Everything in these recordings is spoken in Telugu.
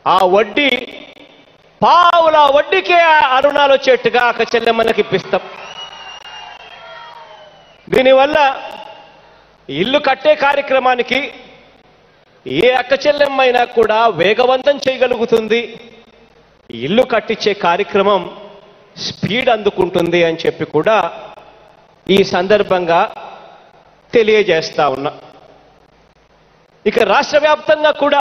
ఆ వడ్డీ పావుల వడ్డీకే ఆ రుణాలు వచ్చేట్టుగా అక్క చెల్లెమ్మలకి ఇప్పిస్తాం దీనివల్ల ఇల్లు కట్టే కార్యక్రమానికి ఏ అక్క చెల్లెమ్మైనా కూడా వేగవంతం చేయగలుగుతుంది ఇల్లు కట్టించే కార్యక్రమం స్పీడ్ అందుకుంటుంది అని చెప్పి కూడా ఈ సందర్భంగా తెలియజేస్తా ఉన్నా ఇక రాష్ట్ర వ్యాప్తంగా కూడా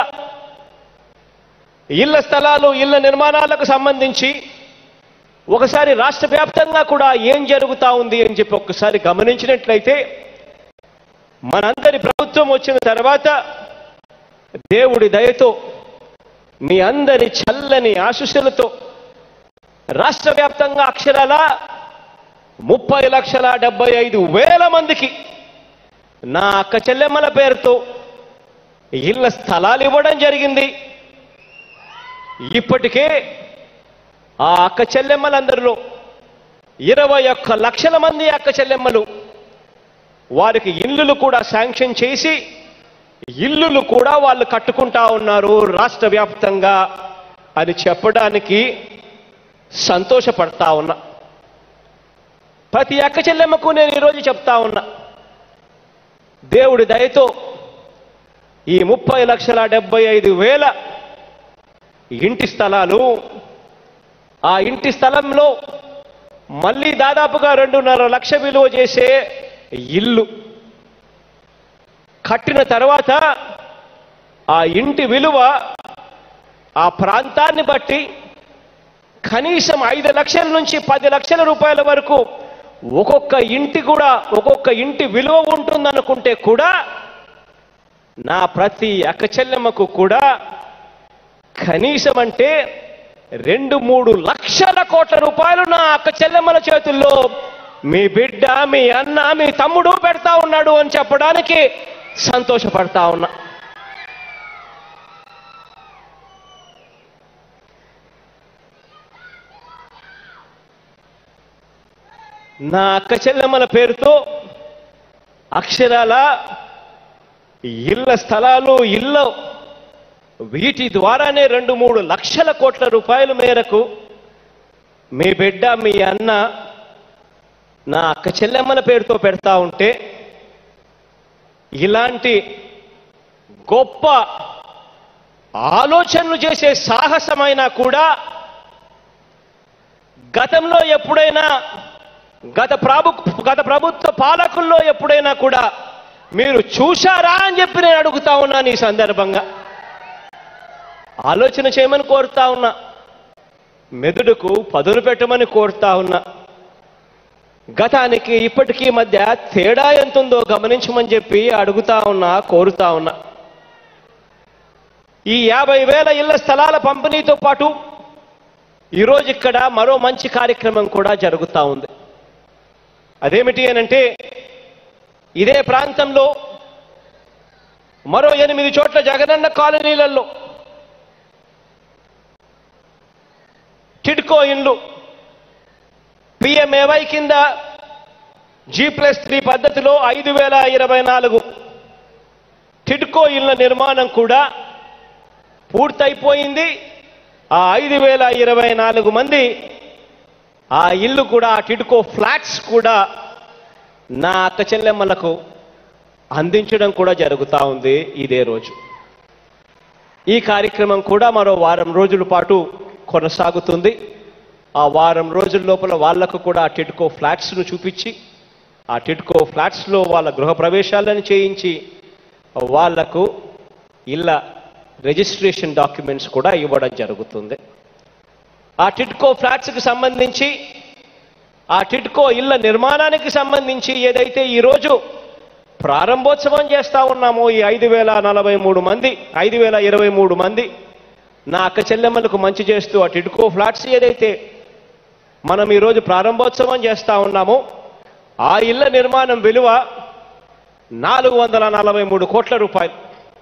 ఇళ్ల స్థలాలు ఇళ్ల నిర్మాణాలకు సంబంధించి ఒకసారి రాష్ట్ర వ్యాప్తంగా కూడా ఏం జరుగుతా ఉంది అని చెప్పి ఒక్కసారి గమనించినట్లయితే మనందరి ప్రభుత్వం వచ్చిన తర్వాత దేవుడి దయతో మీ అందరి చల్లని ఆశీస్సులతో రాష్ట్ర వ్యాప్తంగా అక్షరాల ముప్పై లక్షల డెబ్బై ఐదు వేల మందికి నా అక్క చెల్లెమ్మల పేరుతో ఇళ్ల స్థలాలు ఇవ్వడం జరిగింది ఇప్పటికే ఆ అక్క చెల్లెమ్మలందరిలో ఇరవై ఒక్క లక్షల మంది అక్క చెల్లెమ్మలు వారికి ఇల్లులు కూడా శాంక్షన్ చేసి ఇల్లులు కూడా వాళ్ళు కట్టుకుంటా ఉన్నారు రాష్ట్ర వ్యాప్తంగా అని చెప్పడానికి సంతోషపడతా ఉన్నా ప్రతి అక్క చెల్లెమ్మకు నేను ఈరోజు చెప్తా ఉన్నా దేవుడి దయతో ఈ ముప్పై లక్షల డెబ్బై ఐదు వేల ఇంటి స్థలాలు ఆ ఇంటి స్థలంలో మళ్ళీ దాదాపుగా రెండున్నర లక్ష విలువ చేసే ఇల్లు కట్టిన తర్వాత ఆ ఇంటి విలువ ఆ ప్రాంతాన్ని బట్టి కనీసం ఐదు లక్షల నుంచి పది లక్షల రూపాయల వరకు ఒక్కొక్క ఇంటి కూడా ఒక్కొక్క ఇంటి విలువ ఉంటుందనుకుంటే కూడా నా ప్రతి అక్క చెల్లెమ్మకు కూడా కనీసం అంటే రెండు మూడు లక్షల కోట్ల రూపాయలు నా అక్క చెల్లెమ్మల చేతుల్లో మీ బిడ్డ మీ అన్న మీ తమ్ముడు పెడతా ఉన్నాడు అని చెప్పడానికి సంతోషపడతా ఉన్నా నా అక్క చెల్లెమ్మల పేరుతో అక్షరాల ఇళ్ళ స్థలాలు ఇళ్ళ వీటి ద్వారానే రెండు మూడు లక్షల కోట్ల రూపాయల మేరకు మీ బిడ్డ మీ అన్న నా అక్క చెల్లెమ్మల పేరుతో పెడతా ఉంటే ఇలాంటి గొప్ప ఆలోచనలు చేసే సాహసమైనా కూడా గతంలో ఎప్పుడైనా గత ప్రభు గత ప్రభుత్వ పాలకుల్లో ఎప్పుడైనా కూడా మీరు చూశారా అని చెప్పి నేను అడుగుతా ఉన్నాను ఈ సందర్భంగా ఆలోచన చేయమని కోరుతా ఉన్నా మెదుడుకు పదును పెట్టమని కోరుతా ఉన్నా గతానికి ఇప్పటికీ మధ్య తేడా ఎంతుందో గమనించమని చెప్పి అడుగుతా ఉన్నా కోరుతా ఉన్నా ఈ యాభై వేల ఇళ్ల స్థలాల పంపిణీతో పాటు ఈరోజు ఇక్కడ మరో మంచి కార్యక్రమం కూడా జరుగుతూ ఉంది అదేమిటి అనంటే ఇదే ప్రాంతంలో మరో ఎనిమిది చోట్ల జగనన్న కాలనీలలో టిడ్కో ఇండ్లు పిఎంఏవై కింద జీ ప్లస్ త్రీ పద్ధతిలో ఐదు వేల ఇరవై నాలుగు టిడ్కో ఇళ్ల నిర్మాణం కూడా పూర్తయిపోయింది ఆ ఐదు వేల ఇరవై నాలుగు మంది ఆ ఇల్లు కూడా ఆ టిడ్కో ఫ్లాట్స్ కూడా నా అక్క చెల్లెమ్మలకు అందించడం కూడా జరుగుతూ ఉంది ఇదే రోజు ఈ కార్యక్రమం కూడా మరో వారం రోజుల పాటు కొనసాగుతుంది ఆ వారం రోజుల లోపల వాళ్లకు కూడా ఆ టిడ్కో ఫ్లాట్స్ను చూపించి ఆ టిడ్కో ఫ్లాట్స్లో వాళ్ళ గృహ ప్రవేశాలను చేయించి వాళ్లకు ఇళ్ళ రిజిస్ట్రేషన్ డాక్యుమెంట్స్ కూడా ఇవ్వడం జరుగుతుంది ఆ టిడ్కో ఫ్లాట్స్కి సంబంధించి ఆ టిడ్కో ఇళ్ల నిర్మాణానికి సంబంధించి ఏదైతే ఈరోజు ప్రారంభోత్సవం చేస్తా ఉన్నామో ఈ ఐదు వేల నలభై మూడు మంది ఐదు వేల ఇరవై మూడు మంది నా అక్క చెల్లెమ్మలకు మంచి చేస్తూ ఆ టిడ్కో ఫ్లాట్స్ ఏదైతే మనం ఈరోజు ప్రారంభోత్సవం చేస్తా ఉన్నామో ఆ ఇళ్ల నిర్మాణం విలువ నాలుగు వందల నలభై మూడు కోట్ల రూపాయలు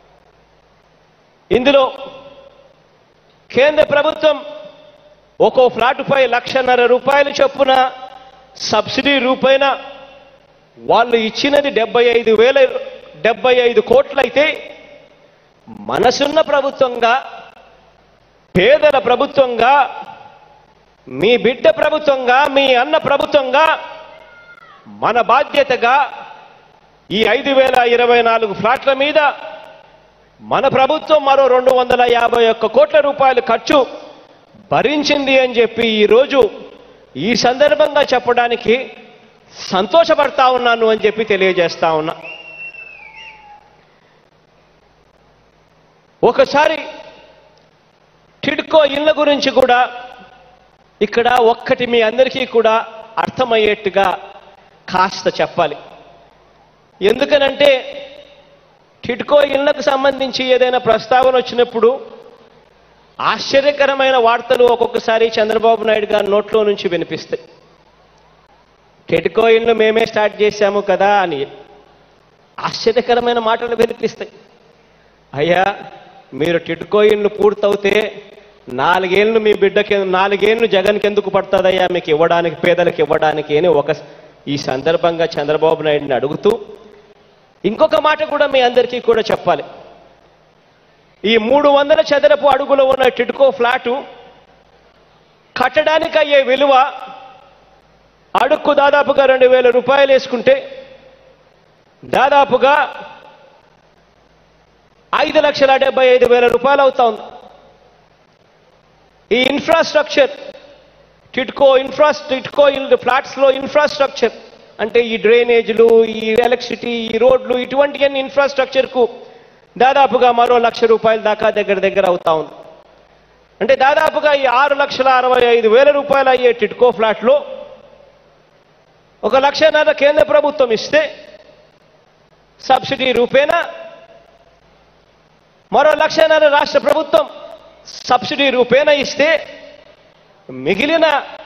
ఇందులో కేంద్ర ప్రభుత్వం ఒక్కో ఫ్లాటుపై లక్షన్నర రూపాయలు చొప్పున సబ్సిడీ రూపైన వాళ్ళు ఇచ్చినది డెబ్బై ఐదు వేల డెబ్బై ఐదు కోట్లయితే మనసున్న ప్రభుత్వంగా పేదల ప్రభుత్వంగా మీ బిడ్డ ప్రభుత్వంగా మీ అన్న ప్రభుత్వంగా మన బాధ్యతగా ఈ ఐదు వేల ఇరవై నాలుగు ఫ్లాట్ల మీద మన ప్రభుత్వం మరో రెండు వందల యాభై ఒక్క కోట్ల రూపాయలు ఖర్చు భరించింది అని చెప్పి ఈరోజు ఈ సందర్భంగా చెప్పడానికి సంతోషపడతా ఉన్నాను అని చెప్పి తెలియజేస్తా ఉన్నా ఒకసారి టిడ్కో ఇళ్ళ గురించి కూడా ఇక్కడ ఒక్కటి మీ అందరికీ కూడా అర్థమయ్యేట్టుగా కాస్త చెప్పాలి ఎందుకనంటే టిడ్కో ఇళ్లకు సంబంధించి ఏదైనా ప్రస్తావన వచ్చినప్పుడు ఆశ్చర్యకరమైన వార్తలు ఒక్కొక్కసారి చంద్రబాబు నాయుడు గారి నోట్లో నుంచి వినిపిస్తాయి టిడ్కో ఇళ్ళు మేమే స్టార్ట్ చేశాము కదా అని ఆశ్చర్యకరమైన మాటలు వినిపిస్తాయి అయ్యా మీరు టిడ్కో ఇళ్ళు పూర్తవుతే నాలుగేళ్ళు మీ బిడ్డకి నాలుగేళ్ళు జగన్కి ఎందుకు పడుతుందయ్యా మీకు ఇవ్వడానికి పేదలకు ఇవ్వడానికి అని ఒక ఈ సందర్భంగా చంద్రబాబు నాయుడిని అడుగుతూ ఇంకొక మాట కూడా మీ అందరికీ కూడా చెప్పాలి ఈ మూడు వందల చదరపు అడుగులో ఉన్న టిడ్కో ఫ్లాటు కట్టడానికి అయ్యే విలువ అడుక్కు దాదాపుగా రెండు వేల రూపాయలు వేసుకుంటే దాదాపుగా ఐదు లక్షల డెబ్బై ఐదు వేల రూపాయలు అవుతా ఉంది ఈ ఇన్ఫ్రాస్ట్రక్చర్ టిట్కో ఇన్ఫ్రా టిట్కో ఫ్లాట్స్లో ఇన్ఫ్రాస్ట్రక్చర్ అంటే ఈ డ్రైనేజీలు ఈ ఎలక్ట్రిసిటీ ఈ రోడ్లు ఇటువంటి అన్ని ఇన్ఫ్రాస్ట్రక్చర్కు దాదాపుగా మరో లక్ష రూపాయల దాకా దగ్గర దగ్గర అవుతా ఉంది అంటే దాదాపుగా ఈ ఆరు లక్షల అరవై ఐదు వేల రూపాయలు అయ్యే టిట్కో ఫ్లాట్లో ఒక లక్షన్నర కేంద్ర ప్రభుత్వం ఇస్తే సబ్సిడీ రూపేణా మరో లక్షన్నర రాష్ట్ర ప్రభుత్వం సబ్సిడీ రూపేణా ఇస్తే మిగిలిన